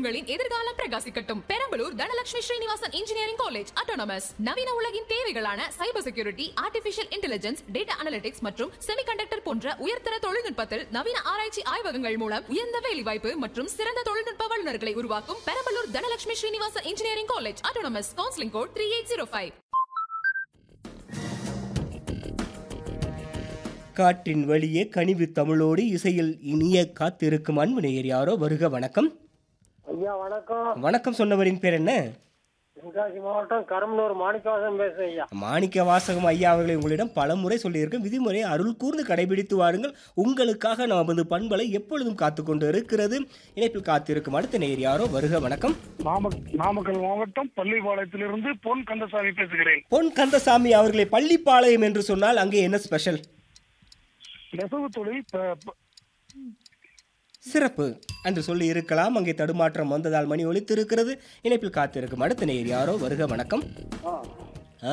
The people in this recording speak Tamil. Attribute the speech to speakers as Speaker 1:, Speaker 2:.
Speaker 1: உங்களின் எதிர்காலம் பிரகாசிக்கட்டும் Perambalur Dhanalakshmi Srinivasan engineering college autonomous நவீன உலகின் தேவைகளான cyber security artificial intelligence data analytics மற்றும் செமிகண்டக்டர் போன்ற உயர்தர தொழில்நுட்பத்தில் நவீன ஆராய்ச்சி ஆய்வகங்கள் மூலம் உயர்ந்த வேலைவாய்ப்பு மற்றும் சிறந்த தொழில்நுட்ப வல்லுநர்களை உருவாக்கும் Perambalur Dhanalakshmi Srinivasan engineering college autonomous counselling code three eight zero five
Speaker 2: காற்றின் வழியே கனிவு தமிழோடு இசையில் இனிய காத்திருக்கும் அன்பு நேயர் யாரோ வருக வணக்கம்
Speaker 3: ஐயா வணக்கம்
Speaker 2: வணக்கம் சொன்னவரின் பேர் என்ன
Speaker 3: தென்காசி மாவட்டம் கரம்பலூர் மாணிக்கவாசன் பேசுறேன் ஐயா
Speaker 2: மாணிக்க வாசகம் ஐயா அவர்களை உங்களிடம் பலமுறை சொல்லியிருக்கேன் விதிமுறை அருள் கூர்ந்து கடைபிடித்து வாருங்கள் உங்களுக்காக நமது பண்பலை எப்பொழுதும் காத்து கொண்டு இருக்கிறது இணைப்பில் காத்திருக்கும் அடுத்த நேயர் யாரோ வருக வணக்கம்
Speaker 4: நாம நாமக்கல் மாவட்டம் பள்ளிப்பாளையத்திலிருந்து பொன் கந்தசாமி பேசுகிறேன்
Speaker 2: பொன் கந்தசாமி அவர்களை பள்ளிப்பாளையம் என்று சொன்னால் அங்கே என்ன ஸ்பெஷல்
Speaker 4: நெசவு தொழில் ப- ப-
Speaker 2: சிறப்பு என்று சொல்லி இருக்கலாம் அங்கே தடுமாற்றம் வந்ததால் மணி ஒலித்திருக்கிறது இணைப்பில் காத்திருக்கும் அடுத்த நேயர் யாரோ வருக வணக்கம்
Speaker 3: ஆ